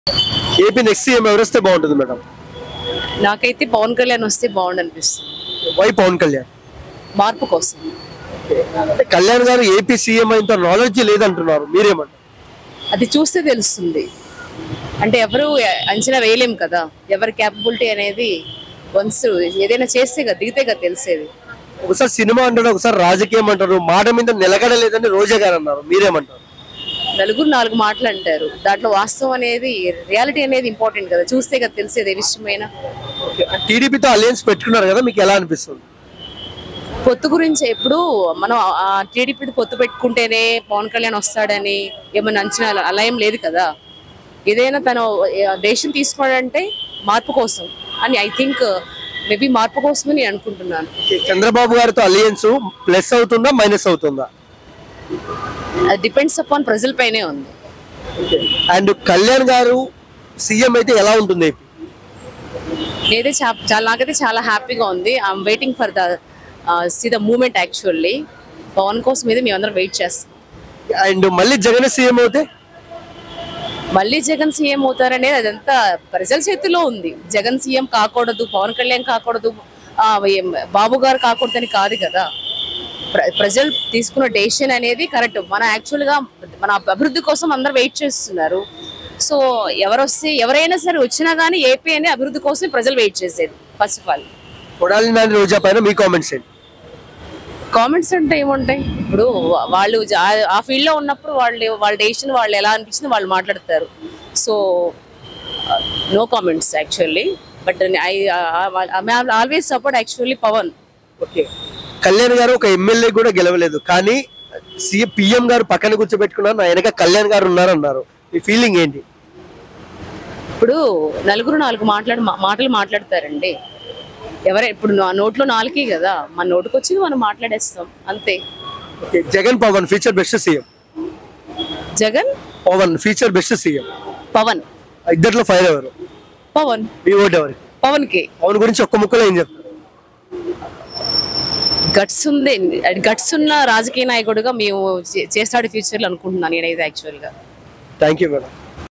AP next CM ఎవరు వస్తే బాగుంటుంది మేడం నాకైతే పవన్ కళ్యాణ్ వస్తే బాగుండు అనిపిస్తుంది వై పవన్ కళ్యాణ్ మార్పు కోసం అంటే కళ్యాణ్ గారు ఏపీ సీఎం అయినంత నాలెడ్జ్ లేదంటున్నారు మీరేమంటారు అది చూస్తే తెలుస్తుంది అంటే ఎవరు అంచనా వేయలేం కదా ఎవరి క్యాపబిలిటీ అనేది వన్స్ ఏదైనా చేస్తే కదా దిగితే కదా తెలిసేది ఒకసారి సినిమా అంటారు ఒకసారి రాజకీయం అంటారు మాట మీద నిలకడలేదని రోజా గారు అన్నారు మీరేమంటారు నలుగురు నాలుగు మాటలు అంటారు దాంట్లో వాస్తవం అనేది రియాలిటీ అనేది ఇంపార్టెంట్ కదా చూస్తే కదా తెలిసేది ఏ విషయమైనా టీడీపీతో అలయన్స్ పెట్టుకున్నారు కదా మీకు ఎలా అనిపిస్తుంది పొత్తు గురించి ఎప్పుడు మనం టీడీపీ పొత్తు పెట్టుకుంటేనే పవన్ కళ్యాణ్ వస్తాడని ఏమైనా అంచనా అలా ఏం లేదు కదా ఏదైనా తను దేశం తీసుకోవాలంటే మార్పు కోసం అని ఐ థింక్ మేబీ మార్పు కోసమని నేను అనుకుంటున్నాను చంద్రబాబు గారితో అలయన్స్ ప్లస్ అవుతుందా మైనస్ అవుతుందా అది డిపెండ్స్ అపాన్ ప్రజల పైనే ఉంది అండ్ కళ్యాణ్ గారు సీఎం అయితే ఎలా ఉంటుంది ఏపీ నేనైతే చా- చాలా నాకైతే చాలా హ్యాపీగా ఉంది I'm waiting for the see the moment actually Pawan కోసం మీద మేమందరం వెయిట్ చేస్తాం అండ్ మళ్ళీ జగన్ సీఎం అవుతే మళ్ళీ జగన్ సీఎం అవుతారనేది అదంతా ప్రజల చేతిలో ఉంది జగన్ సీఎం కాకూడదు పవన్ కళ్యాణ్ కాకూడదు ఆ, ఏం, బాబు గారు కాకూడదని కాదు కదా ప్ర- ప్రజలు తీసుకున్న డెసిషన్ అనేది కరెక్ట్ మన యాక్చువల్గా మన అభివృద్ధి కోసం అందరు వెయిట్ చేస్తున్నారు సో ఎవరు వస్తే ఎవరైనా సరే వచ్చినా కానీ ఏపీ అనే అభివృద్ధి కోసం ప్రజలు వెయిట్ చేసేది first of all Kodali Nani Roja పైన మీ కామెంట్స్ ఏంటి కామెంట్స్ అంటే ఏముంటాయి ఇప్పుడు వా- వాళ్ళు జా- ఆ ఫీల్డ్ లో ఉన్నప్పుడు వాళ్ళు వాళ్ళ డెసిషన్ వాళ్ళు ఎలా అనిపించింది వాళ్ళు మాట్లాడతారు so no comments actually but I always support actually Pawan okay Kalyan గారు ఒక ఎమ్మెల్యే కూడా గెలవలేదు కానీ సీఎం పిఎం గారు పక్కన కూర్చోబెట్టుకున్నారు నా వెనక కళ్యాణ్ గారు ఉన్నారు అన్నారు మీ ఫీలింగ్ ఏంటి ఇప్పుడు నలుగురు నాలుగు మాట్లాడు మా- మాటలు మాట్లాడతారండి ఎవరే ఇప్పుడు నా నోట్లో నాలుగే కదా మన నోటికి వచ్చింది మనం మాట్లాడేస్తాం అంతే okay Jagan Pawan future best CM Jagan Pawan future best CM Pawan ఇద్దట్లో ఫైర్ ఎవరు పవన్ మీ ఓటు ఎవరు పవన్ కి పవన్ గురించి ఒక్క ముక్కలో ఏం చెప్తారు గట్స్ ఉంది గట్స్ ఉన్న రాజకీయ నాయకుడిగా మేము చే- చేస్తాడు ఫ్యూచర్లో అనుకుంటున్నాను నేనైతే యాక్చువల్గా థ్యాంక్ యూ మేడం